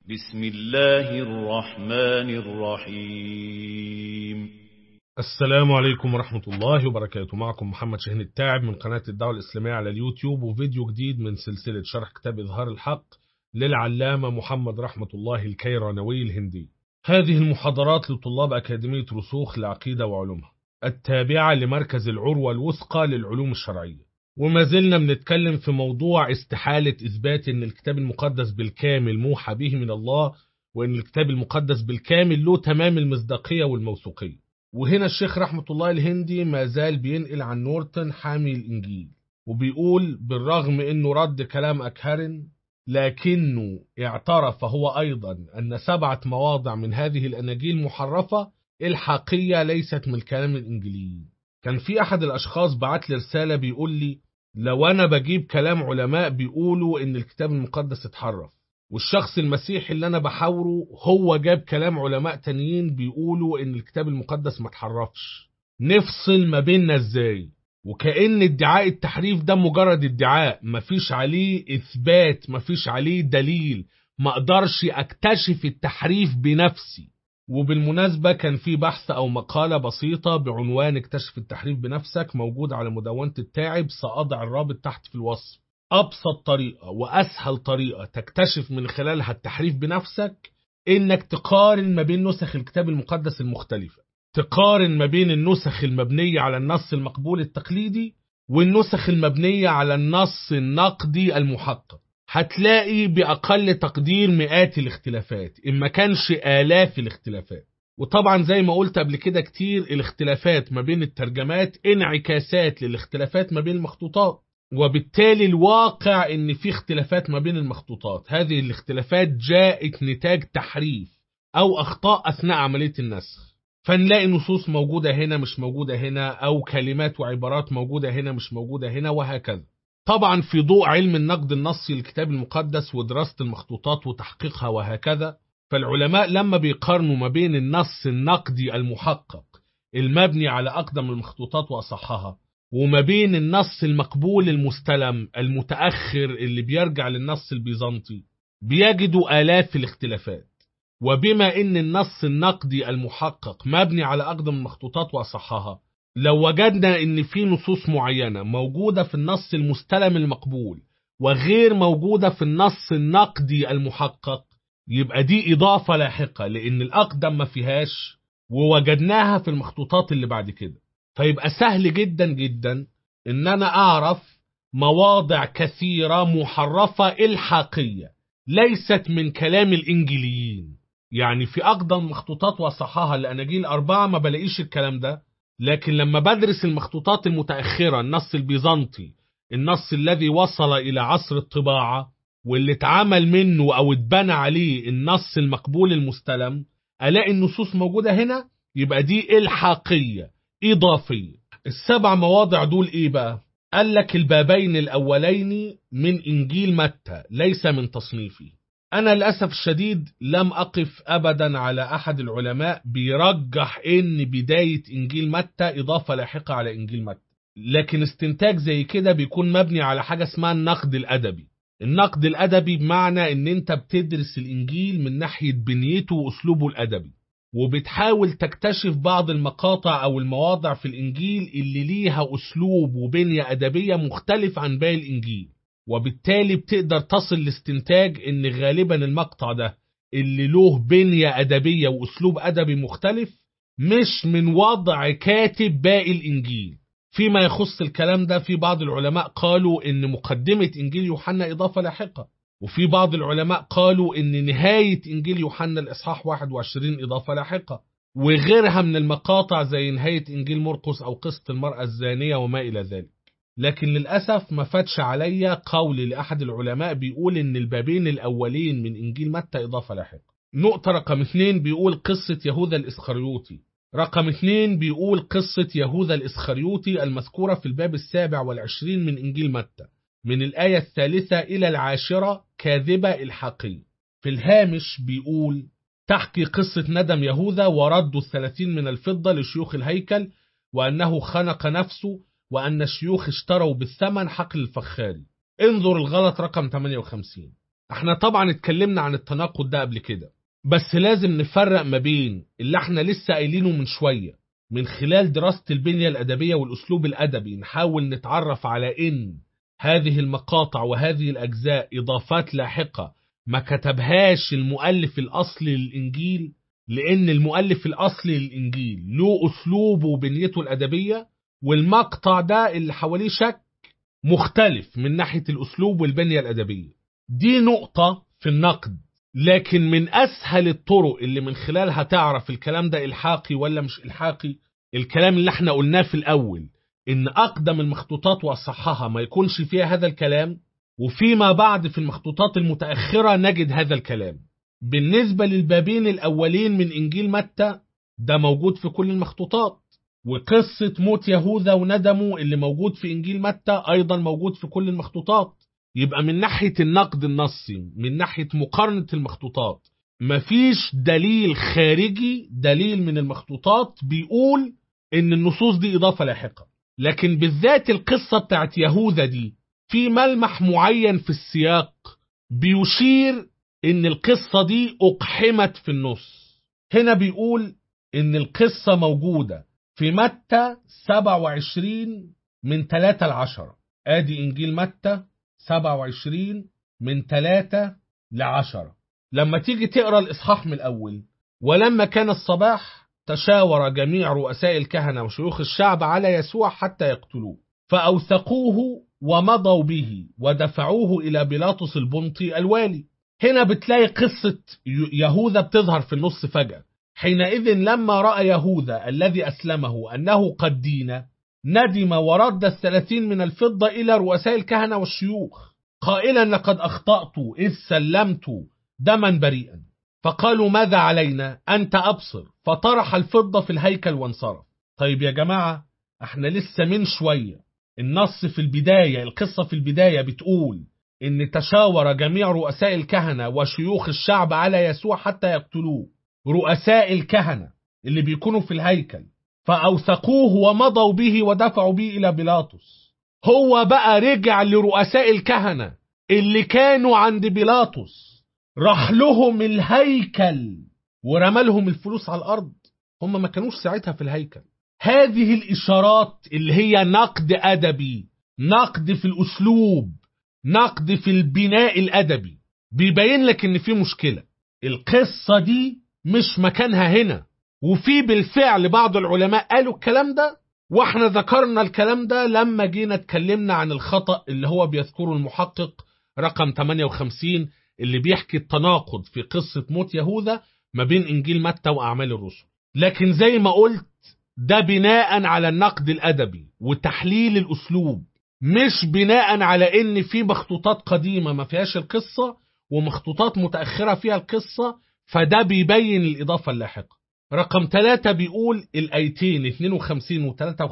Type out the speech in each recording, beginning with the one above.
بسم الله الرحمن الرحيم السلام عليكم ورحمة الله وبركاته معكم محمد شاهين التاعب من قناة الدعوة الإسلامية على اليوتيوب وفيديو جديد من سلسلة شرح كتاب إظهار الحق للعلامة محمد رحمة الله الكيرانوي الهندي هذه المحاضرات لطلاب أكاديمية رسوخ لعقيدة وعلومها التابعة لمركز العروة الوثقى للعلوم الشرعية وما زلنا بنتكلم في موضوع استحالة إثبات أن الكتاب المقدس بالكامل موحى به من الله وأن الكتاب المقدس بالكامل له تمام المصداقية والموثوقية وهنا الشيخ رحمة الله الهندي ما زال بينقل عن نورتن حامي الإنجيل وبيقول بالرغم أنه رد كلام أكهرن لكنه اعترف هو أيضا أن سبعة مواضع من هذه الأناجيل محرفة الحقية ليست من الكلام الإنجيليين كان في أحد الأشخاص بعت لي رسالة بيقول لي لو أنا بجيب كلام علماء بيقولوا إن الكتاب المقدس اتحرف والشخص المسيحي اللي أنا بحاوره هو جاب كلام علماء تانيين بيقولوا إن الكتاب المقدس ما اتحرفش نفصل ما بيننا إزاي وكأن ادعاء التحريف ده مجرد ادعاء مفيش عليه إثبات مفيش عليه دليل ما أقدرش أكتشف التحريف بنفسي وبالمناسبة كان في بحث أو مقالة بسيطة بعنوان اكتشف التحريف بنفسك موجود على مدونة التاعب سأضع الرابط تحت في الوصف أبسط طريقة وأسهل طريقة تكتشف من خلالها التحريف بنفسك إنك تقارن ما بين نسخ الكتاب المقدس المختلفة تقارن ما بين النسخ المبنية على النص المقبول التقليدي والنسخ المبنية على النص النقدي المحقق هتلاقي بأقل تقدير مئات الاختلافات إن ما كانش آلاف الاختلافات وطبعا زي ما قلت قبل كده كتير الاختلافات ما بين الترجمات انعكاسات للاختلافات ما بين المخطوطات وبالتالي الواقع ان في اختلافات ما بين المخطوطات هذه الاختلافات جاءت نتاج تحريف او اخطاء اثناء عملية النسخ فنلاقي نصوص موجودة هنا مش موجودة هنا او كلمات وعبارات موجودة هنا مش موجودة هنا وهكذا طبعا في ضوء علم النقد النصي للكتاب المقدس ودراسة المخطوطات وتحقيقها وهكذا فالعلماء لما بيقارنوا ما بين النص النقدي المحقق المبني على أقدم المخطوطات وأصحها وما بين النص المقبول المستلم المتأخر اللي بيرجع للنص البيزنطي بيجدوا آلاف الاختلافات وبما ان النص النقدي المحقق مبني على أقدم المخطوطات وأصحها لو وجدنا ان في نصوص معينة موجودة في النص المستلم المقبول وغير موجودة في النص النقدي المحقق يبقى دي إضافة لاحقة لأن الأقدم ما فيهاش ووجدناها في المخطوطات اللي بعد كده فيبقى سهل جدا جدا إن أنا أعرف مواضع كثيرة محرفة إلحاقية ليست من كلام الإنجيليين يعني في أقدم مخطوطات وصحاها الأناجيل أربعة ما بلاقيش الكلام ده لكن لما بدرس المخطوطات المتأخرة النص البيزنطي النص الذي وصل إلى عصر الطباعة واللي اتعمل منه أو اتبنى عليه النص المقبول المستلم ألاقي النصوص موجودة هنا يبقى دي إلحاقية إضافية السبع مواضع دول إيه بقى؟ قال لك البابين الأولين من إنجيل متى ليس من تصنيفي أنا للأسف الشديد لم أقف أبدا على أحد العلماء بيرجح إن بداية إنجيل متى إضافة لاحقة على إنجيل متى لكن استنتاج زي كده بيكون مبني على حاجة اسمها النقد الأدبي النقد الأدبي بمعنى إن أنت بتدرس الإنجيل من ناحية بنيته وأسلوبه الأدبي وبتحاول تكتشف بعض المقاطع أو المواضع في الإنجيل اللي ليها أسلوب وبنية أدبية مختلف عن باقي الإنجيل وبالتالي بتقدر تصل لاستنتاج ان غالبا المقطع ده اللي له بنية أدبية وأسلوب أدبي مختلف مش من وضع كاتب باقي الإنجيل فيما يخص الكلام ده في بعض العلماء قالوا ان مقدمة إنجيل يوحنا إضافة لاحقة وفي بعض العلماء قالوا ان نهاية إنجيل يوحنا الإصحاح 21 إضافة لاحقة وغيرها من المقاطع زي نهاية إنجيل مرقس أو قصة المرأة الزانية وما إلى ذلك لكن للأسف ما فاتش عليا قول لأحد العلماء بيقول إن البابين الأولين من إنجيل متى إضافة لاحقة نقطة رقم اثنين بيقول قصة يهوذا الإسخريوطي رقم اثنين بيقول قصة يهوذا الإسخريوطي المذكورة في الباب السابع والعشرين من إنجيل متى من الآية الثالثة إلى العاشرة كاذبة الحقية في الهامش بيقول تحكي قصة ندم يهوذا ورد الثلاثين من الفضة لشيوخ الهيكل وأنه خنق نفسه وأن الشيوخ اشتروا بالثمن حقل الفخاري انظر الغلط رقم 58 احنا طبعا اتكلمنا عن التناقض ده قبل كده بس لازم نفرق ما بين اللي احنا لسه قايلينه من شوية من خلال دراسة البنية الأدبية والأسلوب الأدبي نحاول نتعرف على إن هذه المقاطع وهذه الأجزاء إضافات لاحقة ما كتبهاش المؤلف الأصلي للإنجيل لأن المؤلف الأصلي للإنجيل له أسلوبه وبنيته الأدبية والمقطع ده اللي حواليه شك مختلف من ناحية الأسلوب والبنية الأدبية دي نقطة في النقد لكن من أسهل الطرق اللي من خلالها تعرف الكلام ده إلحاقي ولا مش إلحاقي الكلام اللي احنا قلناه في الأول إن أقدم المخطوطات وأصحها ما يكونش فيها هذا الكلام وفيما بعد في المخطوطات المتأخرة نجد هذا الكلام بالنسبة للبابين الأولين من إنجيل متى ده موجود في كل المخطوطات وقصة موت يهوذا وندمه اللي موجود في إنجيل متى أيضا موجود في كل المخطوطات يبقى من ناحية النقد النصي من ناحية مقارنة المخطوطات مفيش دليل خارجي دليل من المخطوطات بيقول إن النصوص دي إضافة لاحقة لكن بالذات القصة بتاعت يهوذا دي في ملمح معين في السياق بيشير إن القصة دي أقحمت في النص هنا بيقول إن القصة موجودة في متى 27 من 3 ل 10 آدي إنجيل متى 27 من 3 ل 10 لما تيجي تقرا الإصحاح من الأول ولما كان الصباح تشاور جميع رؤساء الكهنة وشيوخ الشعب على يسوع حتى يقتلوه فأوثقوه ومضوا به ودفعوه إلى بيلاطس البنطي الوالي هنا بتلاقي قصة يهوذا بتظهر في النص فجأة حينئذ لما رأى يهوذا الذي أسلمه أنه قد دين ندم ورد الثلاثين من الفضة إلى رؤساء الكهنة والشيوخ قائلا لقد أخطأت إذ سلمت دما بريئا فقالوا ماذا علينا أنت أبصر فطرح الفضة في الهيكل وانصرف طيب يا جماعة احنا لسه من شوية النص في البداية القصة في البداية بتقول إن تشاور جميع رؤساء الكهنة وشيوخ الشعب على يسوع حتى يقتلوه رؤساء الكهنة اللي بيكونوا في الهيكل فأوثقوه ومضوا به ودفعوا به إلى بيلاطس هو بقى رجع لرؤساء الكهنة اللي كانوا عند بيلاطس راح لهم الهيكل ورمى لهم الفلوس على الأرض هم ما كانوش ساعتها في الهيكل هذه الإشارات اللي هي نقد أدبي نقد في الأسلوب نقد في البناء الأدبي بيبين لك إن في مشكلة القصة دي مش مكانها هنا وفي بالفعل بعض العلماء قالوا الكلام ده واحنا ذكرنا الكلام ده لما جينا اتكلمنا عن الخطأ اللي هو بيذكره المحقق رقم 58 اللي بيحكي التناقض في قصة موت يهوذا ما بين إنجيل متى وأعمال الرسل لكن زي ما قلت ده بناء على النقد الأدبي وتحليل الأسلوب مش بناء على إن في مخطوطات قديمة ما فيهاش القصة ومخطوطات متأخرة فيها القصة فده بيبين الإضافة اللاحقة رقم ثلاثة بيقول الآيتين 52 و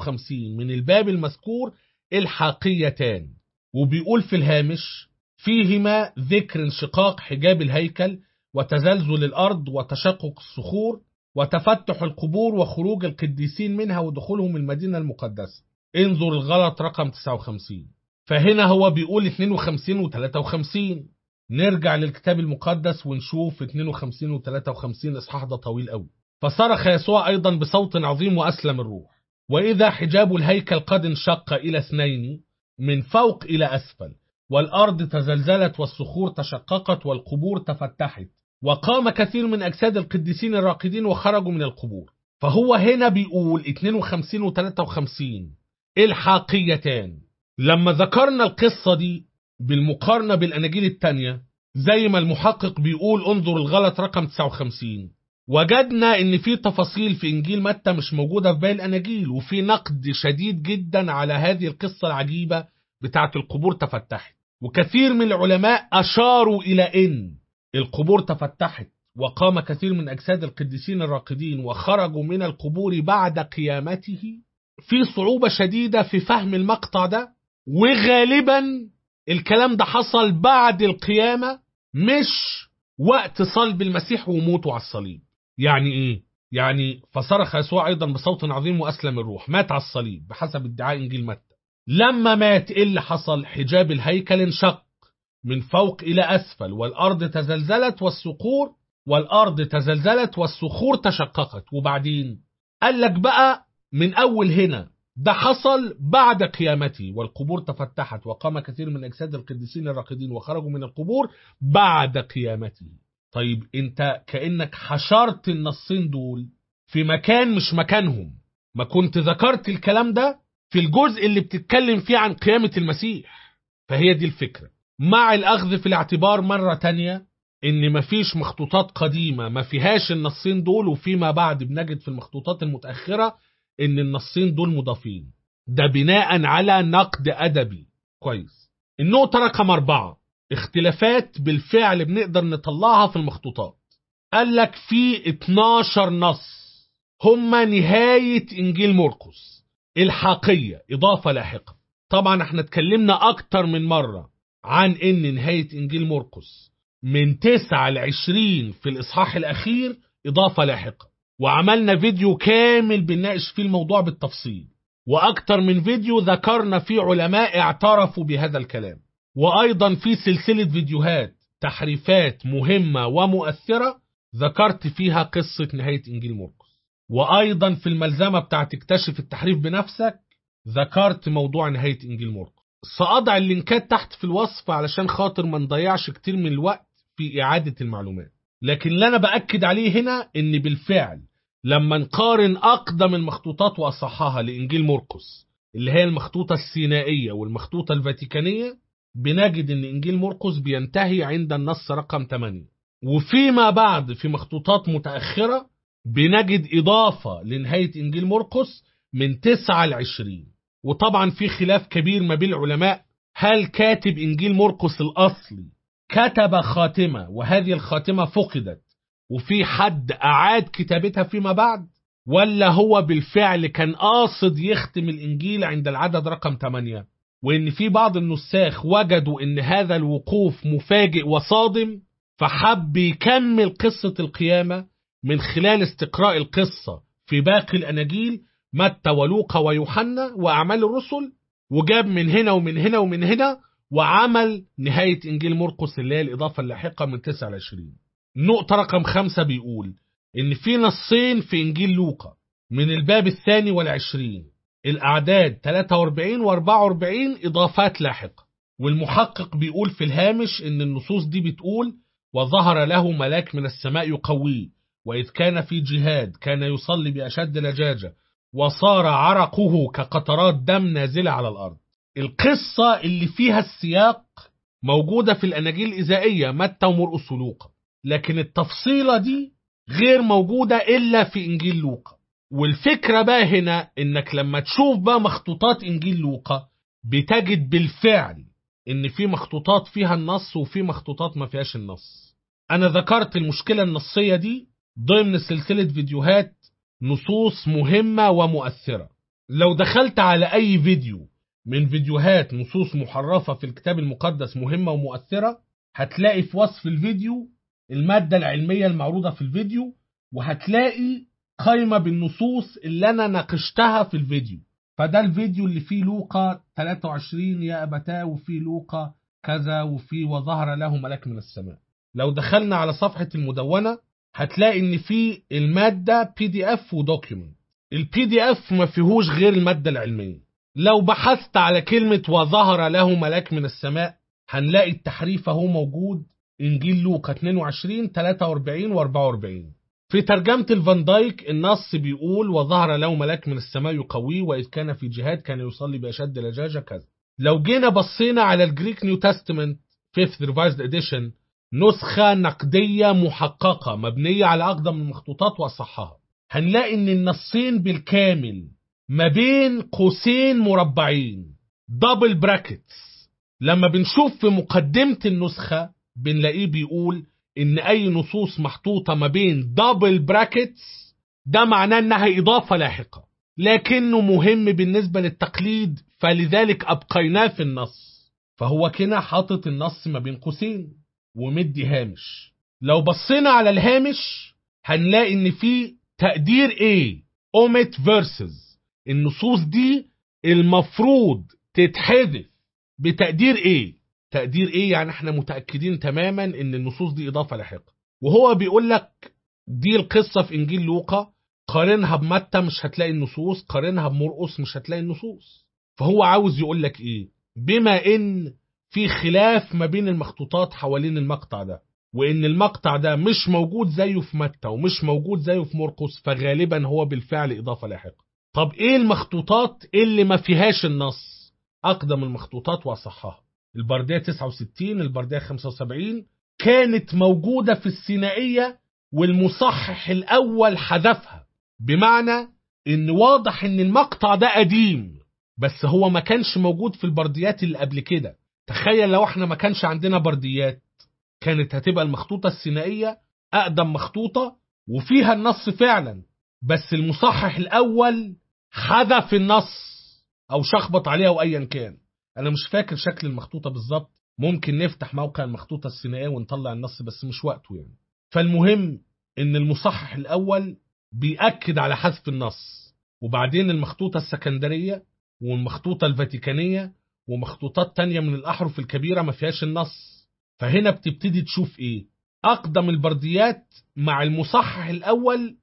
53 من الباب المذكور الحاقيتان وبيقول في الهامش فيهما ذكر انشقاق حجاب الهيكل وتزلزل الأرض وتشقق الصخور وتفتح القبور وخروج القديسين منها ودخولهم المدينة المقدسة انظر الغلط رقم 59 فهنا هو بيقول 52 و 53 نرجع للكتاب المقدس ونشوف 52 و 53 اصحاح ده طويل قوي فصرخ يسوع ايضا بصوت عظيم واسلم الروح واذا حجاب الهيكل قد انشق الى اثنين من فوق الى اسفل والارض تزلزلت والصخور تشققت والقبور تفتحت وقام كثير من اجساد القديسين الراقدين وخرجوا من القبور فهو هنا بيقول 52 و 53 الحاقيتان لما ذكرنا القصة دي بالمقارنة بالأناجيل التانية زي ما المحقق بيقول انظر الغلط رقم 59 وجدنا ان في تفاصيل في انجيل متى مش موجودة في باقي الاناجيل وفي نقد شديد جدا على هذه القصة العجيبة بتاعة القبور تفتحت وكثير من العلماء اشاروا الى ان القبور تفتحت وقام كثير من اجساد القديسين الراقدين وخرجوا من القبور بعد قيامته في صعوبة شديدة في فهم المقطع ده وغالبا الكلام ده حصل بعد القيامة مش وقت صلب المسيح وموته على الصليب يعني ايه يعني فصرخ يسوع ايضا بصوت عظيم واسلم الروح مات على الصليب بحسب ادعاء انجيل متى لما مات ايه اللي حصل حجاب الهيكل انشق من فوق إلى أسفل والأرض تزلزلت والصخور والأرض تزلزلت والصخور تشققت وبعدين قال لك بقى من أول هنا ده حصل بعد قيامته والقبور تفتحت وقام كثير من أجساد القديسين الراقدين وخرجوا من القبور بعد قيامته طيب انت كأنك حشرت النصين دول في مكان مش مكانهم ما كنت ذكرت الكلام ده في الجزء اللي بتتكلم فيه عن قيامة المسيح فهي دي الفكرة مع الأخذ في الاعتبار مرة تانية إن مفيش مخطوطات قديمة ما فيهاش النصين دول وفيما بعد بنجد في المخطوطات المتأخرة إن النصين دول مضافين ده بناء على نقد أدبي كويس النقطة رقم أربعة اختلافات بالفعل بنقدر نطلعها في المخطوطات قال لك في 12 نص هما نهاية إنجيل مرقس الحاقية إضافة لاحقة طبعا احنا اتكلمنا أكتر من مرة عن إن نهاية إنجيل مرقس من 9 ل 20 في الإصحاح الأخير إضافة لاحقة وعملنا فيديو كامل بنناقش فيه الموضوع بالتفصيل وأكتر من فيديو ذكرنا فيه علماء اعترفوا بهذا الكلام وأيضا في سلسلة فيديوهات تحريفات مهمة ومؤثرة ذكرت فيها قصة نهاية إنجيل مرقس وأيضا في الملزمة بتاعت اكتشف التحريف بنفسك ذكرت موضوع نهاية إنجيل مرقس سأضع اللينكات تحت في الوصف علشان خاطر ما نضيعش كتير من الوقت في إعادة المعلومات لكن اللي أنا بأكد عليه هنا إن بالفعل لما نقارن أقدم المخطوطات وأصحها لإنجيل مرقس اللي هي المخطوطة السينائية والمخطوطة الفاتيكانية بنجد إن إنجيل مرقس بينتهي عند النص رقم 8 وفيما بعد في مخطوطات متأخرة بنجد إضافة لنهاية إنجيل مرقس من 9 ل 20 وطبعا في خلاف كبير ما بين العلماء هل كاتب إنجيل مرقس الأصلي كتب خاتمة وهذه الخاتمة فقدت وفي حد أعاد كتابتها فيما بعد ولا هو بالفعل كان قاصد يختم الإنجيل عند العدد رقم 8 وإن في بعض النساخ وجدوا إن هذا الوقوف مفاجئ وصادم فحب يكمل قصة القيامة من خلال استقراء القصة في باقي الأناجيل متى ولوقا ويوحنا وأعمال الرسل وجاب من هنا ومن هنا ومن هنا وعمل نهاية إنجيل مرقس اللي هي الإضافة اللاحقة من 9 ل 20 نقطة رقم خمسة بيقول إن في نصين في إنجيل لوقا من الباب الثاني والعشرين الأعداد 43 و 44 إضافات لاحقة والمحقق بيقول في الهامش إن النصوص دي بتقول وظهر له ملاك من السماء يقويه وإذ كان في جهاد كان يصلي بأشد لجاجة وصار عرقه كقطرات دم نازلة على الأرض القصة اللي فيها السياق موجودة في الأناجيل الإزائية متى ومرقس ولوقا لكن التفصيلة دي غير موجودة إلا في إنجيل لوقا والفكرة بقى هنا إنك لما تشوف بقى مخطوطات إنجيل لوقا بتجد بالفعل إن في مخطوطات فيها النص وفي مخطوطات ما فيهاش النص أنا ذكرت المشكلة النصية دي ضمن سلسلة فيديوهات نصوص مهمة ومؤثرة لو دخلت على أي فيديو من فيديوهات نصوص محرفة في الكتاب المقدس مهمة ومؤثرة هتلاقي في وصف الفيديو المادة العلمية المعروضة في الفيديو وهتلاقي قائمة بالنصوص اللي أنا ناقشتها في الفيديو فده الفيديو اللي فيه لوقا 23 يا أبتاه وفيه لوقا كذا وفيه وظهر له ملاك من السماء لو دخلنا على صفحة المدونة هتلاقي ان في المادة بي دي اف ودوكيومنت البي دي اف ما فيهوش غير المادة العلمية لو بحثت على كلمة وظهر له ملاك من السماء هنلاقي التحريف اهو موجود انجيل لوقا 22 43 و 44 في ترجمة الفان دايك النص بيقول وظهر له ملاك من السماء يقويه وإذ كان في جهاد كان يصلي بأشد لجاجة كذا لو جينا بصينا على الجريك نيو تestament 5th revised edition نسخة نقدية محققة مبنية على أقدم المخطوطات وأصحها هنلاقي إن النصين بالكامل ما بين قوسين مربعين دبل براكتس لما بنشوف في مقدمة النسخة بنلاقيه بيقول إن أي نصوص محطوطة ما بين دبل براكتس ده معناه إنها إضافة لاحقة لكنه مهم بالنسبة للتقليد فلذلك أبقيناه في النص فهو كده حاطط النص ما بين قوسين ومدي هامش لو بصينا على الهامش هنلاقي ان في تقدير ايه اوميت فيرسز النصوص دي المفروض تتحذف بتقدير ايه تقدير ايه يعني احنا متأكدين تماما ان النصوص دي اضافة لاحقة وهو بيقول لك دي القصة في انجيل لوقا قارنها بمتى مش هتلاقي النصوص قارنها بمرقس مش هتلاقي النصوص فهو عاوز يقول لك ايه بما ان في خلاف ما بين المخطوطات حوالين المقطع ده وان المقطع ده مش موجود زيه في متى ومش موجود زيه في مرقس فغالبا هو بالفعل اضافة لاحقة طب ايه المخطوطات اللي ما فيهاش النص اقدم المخطوطات واصحها البردية 69 البردية 75 كانت موجودة في السينائية والمصحح الأول حذفها بمعنى إن واضح إن المقطع ده قديم بس هو ما كانش موجود في البرديات اللي قبل كده تخيل لو احنا ما كانش عندنا برديات كانت هتبقى المخطوطة السينائية أقدم مخطوطة وفيها النص فعلا بس المصحح الأول حذف النص أو شخبط عليها أو أيا كان أنا مش فاكر شكل المخطوطة بالظبط ممكن نفتح موقع المخطوطة السينائية ونطلع النص بس مش وقته يعني فالمهم إن المصحح الأول بيأكد على حذف النص وبعدين المخطوطة السكندرية والمخطوطة الفاتيكانية ومخطوطات تانية من الأحرف الكبيرة ما فيهاش النص فهنا بتبتدي تشوف إيه أقدم البرديات مع المصحح الأول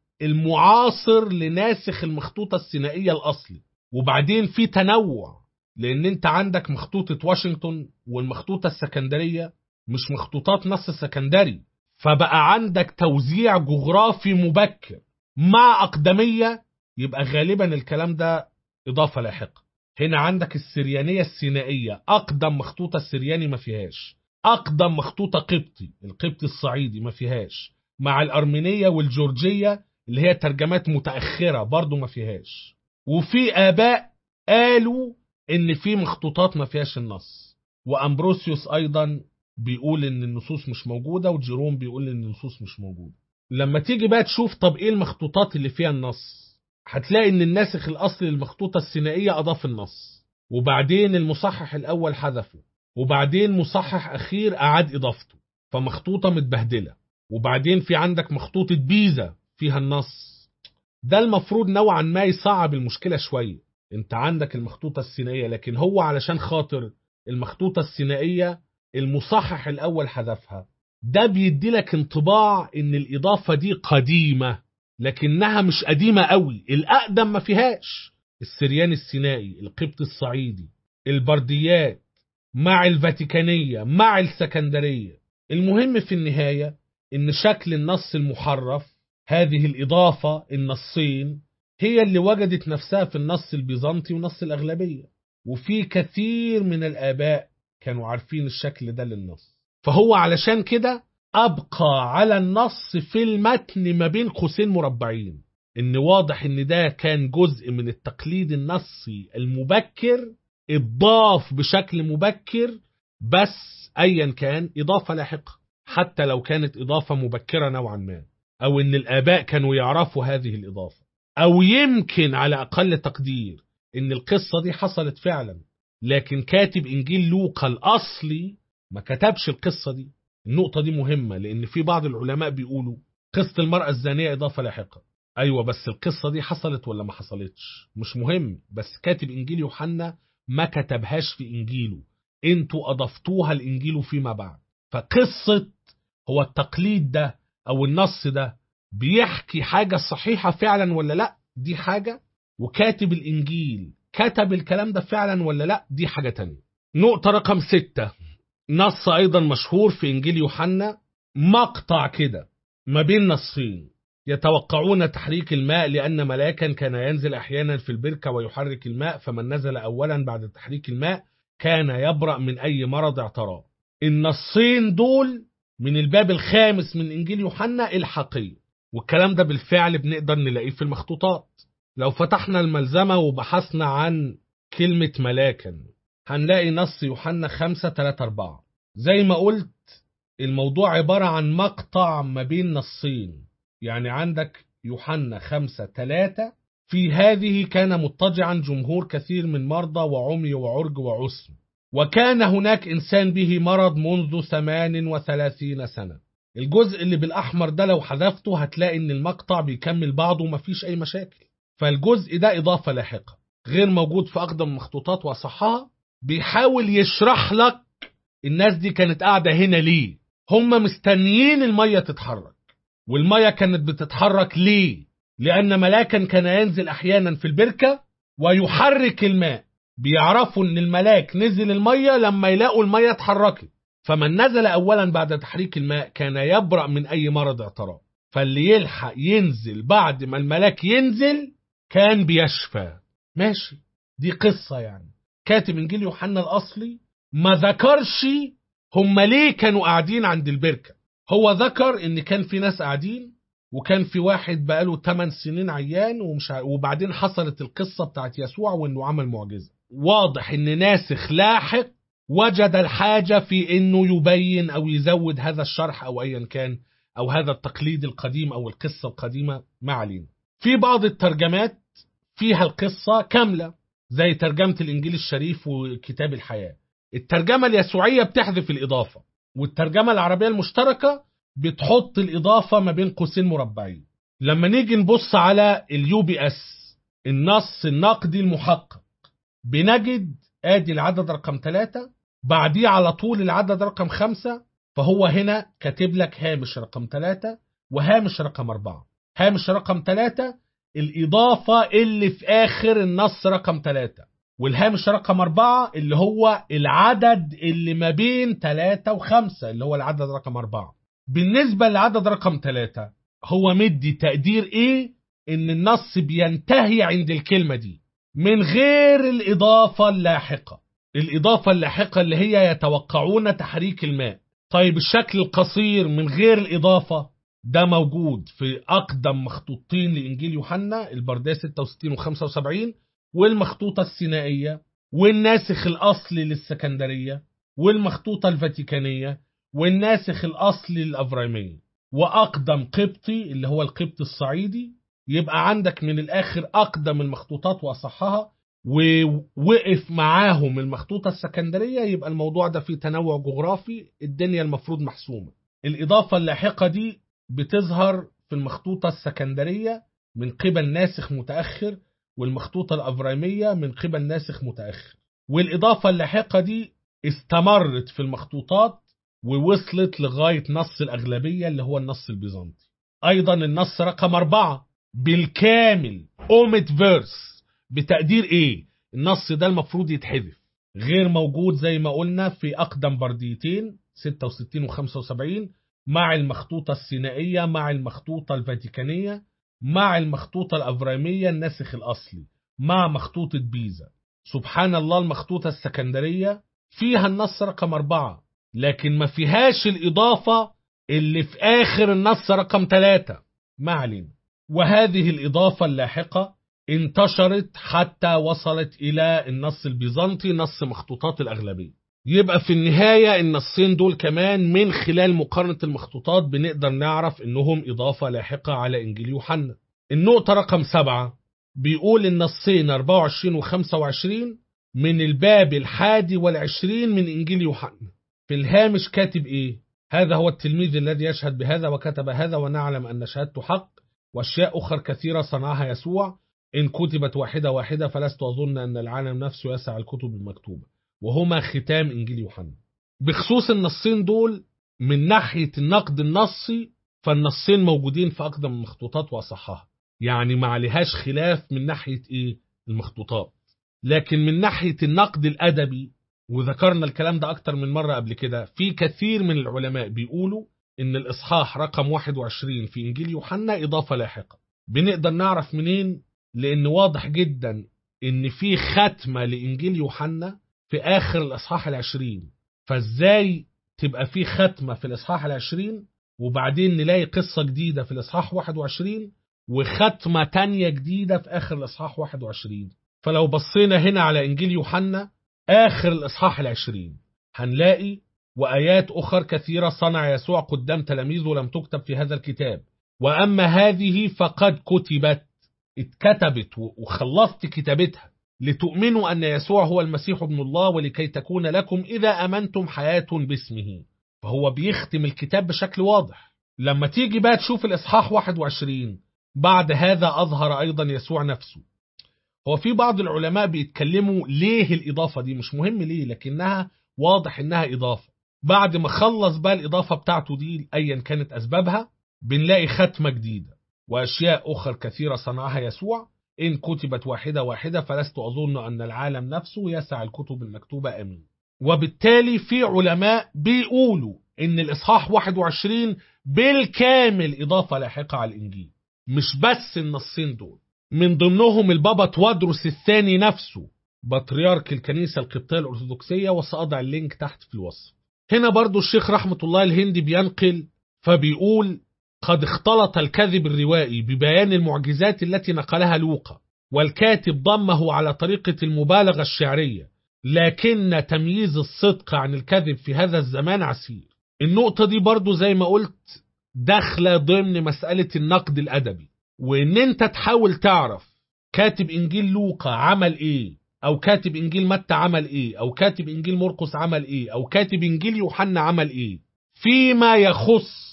المعاصر لناسخ المخطوطة السينائية الأصلي وبعدين في تنوع لأن أنت عندك مخطوطة واشنطن والمخطوطة السكندرية مش مخطوطات نص سكندري فبقى عندك توزيع جغرافي مبكر مع أقدمية يبقى غالبا الكلام ده إضافة لاحقة هنا عندك السريانية السينائية أقدم مخطوطة السرياني ما فيهاش أقدم مخطوطة قبطي القبطي الصعيدي ما فيهاش مع الأرمينية والجورجية اللي هي ترجمات متأخرة برضو ما فيهاش وفي آباء قالوا إن في مخطوطات ما فيهاش النص وأمبروسيوس أيضا بيقول إن النصوص مش موجودة وجيروم بيقول إن النصوص مش موجودة لما تيجي بقى تشوف طب إيه المخطوطات اللي فيها النص هتلاقي إن الناسخ الأصلي للمخطوطة السينائية أضاف النص وبعدين المصحح الأول حذفه وبعدين مصحح أخير أعاد إضافته فمخطوطة متبهدلة وبعدين في عندك مخطوطة بيزا فيها النص ده المفروض نوعا ما يصعب المشكلة شوية انت عندك المخطوطة السينائية لكن هو علشان خاطر المخطوطة السينائية المصحح الأول حذفها ده بيدي لك انطباع ان الإضافة دي قديمة لكنها مش قديمة قوي الأقدم ما فيهاش السريان السينائي القبط الصعيدي البرديات مع الفاتيكانية مع السكندرية المهم في النهاية ان شكل النص المحرف هذه الإضافة النصين هي اللي وجدت نفسها في النص البيزنطي ونص الأغلبية وفي كثير من الآباء كانوا عارفين الشكل ده للنص فهو علشان كده أبقى على النص في المتن ما بين قوسين مربعين إن واضح إن ده كان جزء من التقليد النصي المبكر اتضاف بشكل مبكر بس أيا كان إضافة لاحقة حتى لو كانت إضافة مبكرة نوعا ما أو إن الآباء كانوا يعرفوا هذه الإضافة أو يمكن على أقل تقدير إن القصة دي حصلت فعلا لكن كاتب إنجيل لوقا الأصلي ما كتبش القصة دي النقطة دي مهمة لأن في بعض العلماء بيقولوا قصة المرأة الزانية إضافة لاحقة أيوة بس القصة دي حصلت ولا ما حصلتش مش مهم بس كاتب إنجيل يوحنا ما كتبهاش في إنجيله انتوا أضفتوها لإنجيله فيما بعد فقصة هو التقليد ده أو النص ده بيحكي حاجة صحيحة فعلا ولا لا دي حاجة وكاتب الإنجيل كتب الكلام ده فعلا ولا لا دي حاجة تانية نقطة رقم ستة نص أيضا مشهور في إنجيل يوحنا مقطع كده ما بين نصين يتوقعون تحريك الماء لأن ملاكا كان ينزل أحيانا في البركة ويحرك الماء فمن نزل أولا بعد تحريك الماء كان يبرأ من أي مرض اعتراه النصين دول من الباب الخامس من إنجيل يوحنا الحقيقي والكلام ده بالفعل بنقدر نلاقيه في المخطوطات لو فتحنا الملزمة وبحثنا عن كلمة ملاكا هنلاقي نص يوحنا 5 3 4 زي ما قلت الموضوع عبارة عن مقطع ما بين نصين يعني عندك يوحنا 5 3 في هذه كان مضطجعا جمهور كثير من مرضى وعمي وعرج وعسم وكان هناك إنسان به مرض منذ 38 سنة الجزء اللي بالأحمر ده لو حذفته هتلاقي إن المقطع بيكمل بعضه ومفيش أي مشاكل فالجزء ده إضافة لاحقة غير موجود في أقدم المخطوطات وأصحها بيحاول يشرح لك الناس دي كانت قاعدة هنا ليه هم مستنيين المية تتحرك والمية كانت بتتحرك ليه لأن ملاكا كان ينزل أحيانا في البركة ويحرك الماء بيعرفوا ان الملاك نزل المية لما يلاقوا المية اتحركت فمن نزل اولا بعد تحريك الماء كان يبرأ من اي مرض اعتراض فاللي يلحق ينزل بعد ما الملاك ينزل كان بيشفى ماشي دي قصة يعني كاتب انجيل يوحنا الاصلي ما ذكرش هم ليه كانوا قاعدين عند البركة هو ذكر ان كان في ناس قاعدين وكان في واحد بقاله 8 سنين عيان ومش ع... وبعدين حصلت القصة بتاعت يسوع وانه عمل معجزة واضح ان ناسخ لاحق وجد الحاجة في انه يبين او يزود هذا الشرح او ايا كان او هذا التقليد القديم او القصة القديمة ما علينا في بعض الترجمات فيها القصة كاملة زي ترجمة الانجيل الشريف وكتاب الحياة الترجمة اليسوعية بتحذف الاضافة والترجمة العربية المشتركة بتحط الاضافة ما بين قوسين مربعين لما نيجي نبص على اليو بي اس النص النقدي المحقق بنجد ادي العدد رقم ثلاثة بعديه على طول العدد رقم خمسة فهو هنا كاتب لك هامش رقم ثلاثة وهامش رقم أربعة هامش رقم ثلاثة الإضافة اللي في آخر النص رقم ثلاثة والهامش رقم أربعة اللي هو العدد اللي ما بين ثلاثة وخمسة اللي هو العدد رقم أربعة بالنسبة للعدد رقم ثلاثة هو مدي تقدير إيه إن النص بينتهي عند الكلمة دي من غير الإضافة اللاحقة الإضافة اللاحقة اللي هي يتوقعون تحريك الماء طيب الشكل القصير من غير الإضافة ده موجود في أقدم مخطوطين لإنجيل يوحنا البردية 66 و 75 والمخطوطة السينائية والناسخ الأصلي للسكندرية والمخطوطة الفاتيكانية والناسخ الأصلي للأفريمية وأقدم قبطي اللي هو القبط الصعيدي يبقى عندك من الآخر أقدم المخطوطات وأصحها ووقف معاهم المخطوطة السكندرية يبقى الموضوع ده فيه تنوع جغرافي الدنيا المفروض محسومة الإضافة اللاحقة دي بتظهر في المخطوطة السكندرية من قبل ناسخ متأخر والمخطوطة الأفريمية من قبل ناسخ متأخر والإضافة اللاحقة دي استمرت في المخطوطات ووصلت لغاية نص الأغلبية اللي هو النص البيزنطي أيضا النص رقم أربعة بالكامل اومت فيرس بتقدير ايه النص ده المفروض يتحذف غير موجود زي ما قلنا في اقدم برديتين 66 و 75 مع المخطوطة السينائية مع المخطوطة الفاتيكانية مع المخطوطة الأفريمية الناسخ الأصلي مع مخطوطة بيزا سبحان الله المخطوطة السكندرية فيها النص رقم أربعة لكن ما فيهاش الإضافة اللي في آخر النص رقم ثلاثة ما علينا وهذه الإضافة اللاحقة انتشرت حتى وصلت إلى النص البيزنطي نص مخطوطات الأغلبية يبقى في النهاية النصين دول كمان من خلال مقارنة المخطوطات بنقدر نعرف إنهم إضافة لاحقة على إنجيل يوحنا النقطة رقم سبعة بيقول النصين 24 و 25 من الباب الحادي والعشرين من إنجيل يوحنا في الهامش كاتب إيه هذا هو التلميذ الذي يشهد بهذا وكتب هذا ونعلم أن شهادته حق وأشياء أخرى كثيرة صنعها يسوع إن كتبت واحدة واحدة فلست أظن أن العالم نفسه يسع الكتب المكتوبة وهما ختام إنجيل يوحنا بخصوص النصين دول من ناحية النقد النصي فالنصين موجودين في أقدم المخطوطات وأصحها يعني ما عليهاش خلاف من ناحية إيه المخطوطات لكن من ناحية النقد الأدبي وذكرنا الكلام ده أكتر من مرة قبل كده في كثير من العلماء بيقولوا إن الإصحاح رقم 21 في إنجيل يوحنا إضافة لاحقة بنقدر نعرف منين لأن واضح جدا إن في ختمة لإنجيل يوحنا في آخر الإصحاح العشرين فإزاي تبقى في ختمة في الإصحاح العشرين وبعدين نلاقي قصة جديدة في الإصحاح 21 وختمة تانية جديدة في آخر الإصحاح 21 فلو بصينا هنا على إنجيل يوحنا آخر الإصحاح العشرين هنلاقي وآيات أخر كثيرة صنع يسوع قدام تلاميذه لم تكتب في هذا الكتاب وأما هذه فقد كتبت اتكتبت وخلصت كتابتها لتؤمنوا أن يسوع هو المسيح ابن الله ولكي تكون لكم إذا أمنتم حياة باسمه فهو بيختم الكتاب بشكل واضح لما تيجي بقى تشوف الإصحاح 21 بعد هذا أظهر أيضا يسوع نفسه هو في بعض العلماء بيتكلموا ليه الإضافة دي مش مهم ليه لكنها واضح إنها إضافة بعد ما خلص بقى الإضافة بتاعته دي أيا كانت أسبابها بنلاقي ختمة جديدة وأشياء أخرى كثيرة صنعها يسوع إن كتبت واحدة واحدة فلست أظن أن العالم نفسه يسع الكتب المكتوبة أمين وبالتالي في علماء بيقولوا إن الإصحاح 21 بالكامل إضافة لاحقة على الإنجيل مش بس النصين دول من ضمنهم البابا توادرس الثاني نفسه بطريرك الكنيسة القبطية الأرثوذكسية وسأضع اللينك تحت في الوصف هنا برضو الشيخ رحمة الله الهندي بينقل فبيقول قد اختلط الكذب الروائي ببيان المعجزات التي نقلها لوقا والكاتب ضمه على طريقة المبالغة الشعرية لكن تمييز الصدق عن الكذب في هذا الزمان عسير النقطة دي برضو زي ما قلت داخلة ضمن مسألة النقد الأدبي وإن أنت تحاول تعرف كاتب إنجيل لوقا عمل إيه أو كاتب إنجيل متى عمل إيه أو كاتب إنجيل مرقس عمل إيه أو كاتب إنجيل يوحنا عمل إيه فيما يخص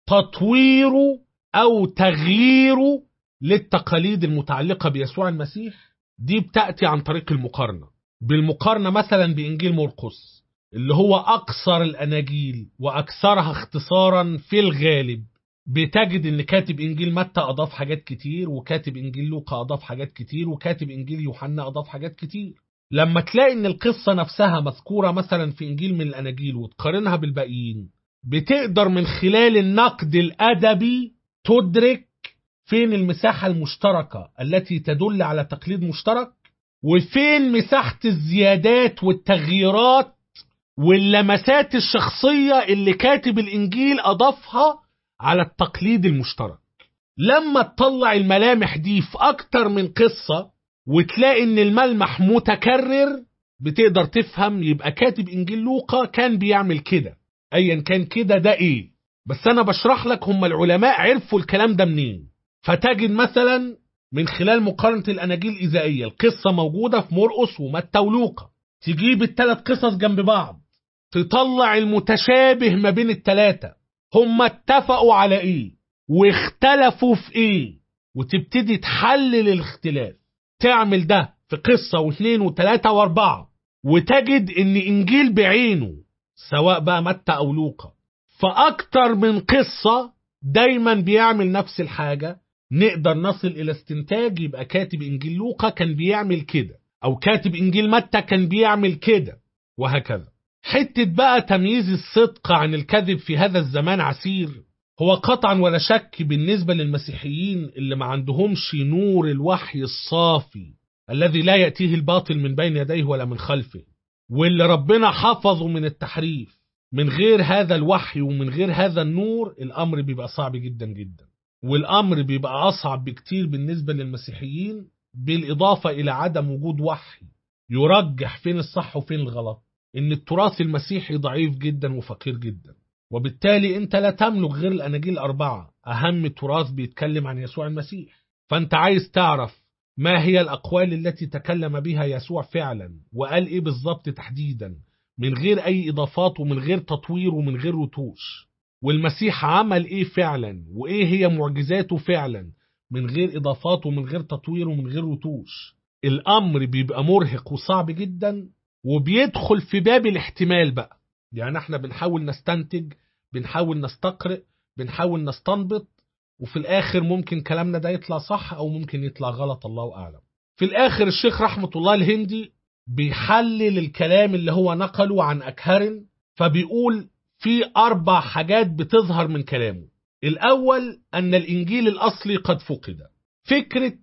تطويره أو تغييره للتقاليد المتعلقة بيسوع المسيح دي بتأتي عن طريق المقارنة بالمقارنة مثلا بإنجيل مرقس اللي هو أقصر الأناجيل وأكثرها اختصارا في الغالب بتجد ان كاتب انجيل متى اضاف حاجات كتير وكاتب انجيل لوقا اضاف حاجات كتير وكاتب انجيل يوحنا اضاف حاجات كتير لما تلاقي ان القصه نفسها مذكوره مثلا في انجيل من الاناجيل وتقارنها بالباقيين بتقدر من خلال النقد الادبي تدرك فين المساحه المشتركه التي تدل على تقليد مشترك وفين مساحه الزيادات والتغييرات واللمسات الشخصيه اللي كاتب الانجيل اضافها على التقليد المشترك لما تطلع الملامح دي في أكتر من قصة وتلاقي إن الملمح متكرر بتقدر تفهم يبقى كاتب إنجيل لوقا كان بيعمل كده أيا كان كده ده إيه بس أنا بشرح لك هم العلماء عرفوا الكلام ده منين فتجد مثلا من خلال مقارنة الأناجيل الإذائية القصة موجودة في مرقس ومتى ولوقا تجيب الثلاث قصص جنب بعض تطلع المتشابه ما بين الثلاثة هم اتفقوا على ايه واختلفوا في ايه وتبتدي تحلل الاختلاف تعمل ده في قصة واثنين وثلاثة واربعة وتجد ان انجيل بعينه سواء بقى متى او لوقا فاكتر من قصة دايما بيعمل نفس الحاجة نقدر نصل الى استنتاج يبقى كاتب انجيل لوقا كان بيعمل كده او كاتب انجيل متى كان بيعمل كده وهكذا حتة بقى تمييز الصدق عن الكذب في هذا الزمان عسير هو قطعا ولا شك بالنسبة للمسيحيين اللي ما عندهمش نور الوحي الصافي الذي لا يأتيه الباطل من بين يديه ولا من خلفه واللي ربنا حفظه من التحريف من غير هذا الوحي ومن غير هذا النور الأمر بيبقى صعب جدا جدا والأمر بيبقى أصعب بكتير بالنسبة للمسيحيين بالإضافة إلى عدم وجود وحي يرجح فين الصح وفين الغلط ان التراث المسيحي ضعيف جدا وفقير جدا وبالتالي انت لا تملك غير الاناجيل الاربعه اهم تراث بيتكلم عن يسوع المسيح فانت عايز تعرف ما هي الاقوال التي تكلم بها يسوع فعلا وقال ايه بالظبط تحديدا من غير اي اضافات ومن غير تطوير ومن غير رتوش والمسيح عمل ايه فعلا وايه هي معجزاته فعلا من غير اضافات ومن غير تطوير ومن غير رتوش الامر بيبقى مرهق وصعب جدا وبيدخل في باب الاحتمال بقى يعني احنا بنحاول نستنتج بنحاول نستقرئ بنحاول نستنبط وفي الاخر ممكن كلامنا ده يطلع صح او ممكن يطلع غلط الله اعلم في الاخر الشيخ رحمة الله الهندي بيحلل الكلام اللي هو نقله عن اكهرن فبيقول في اربع حاجات بتظهر من كلامه الاول ان الانجيل الاصلي قد فقد فكرة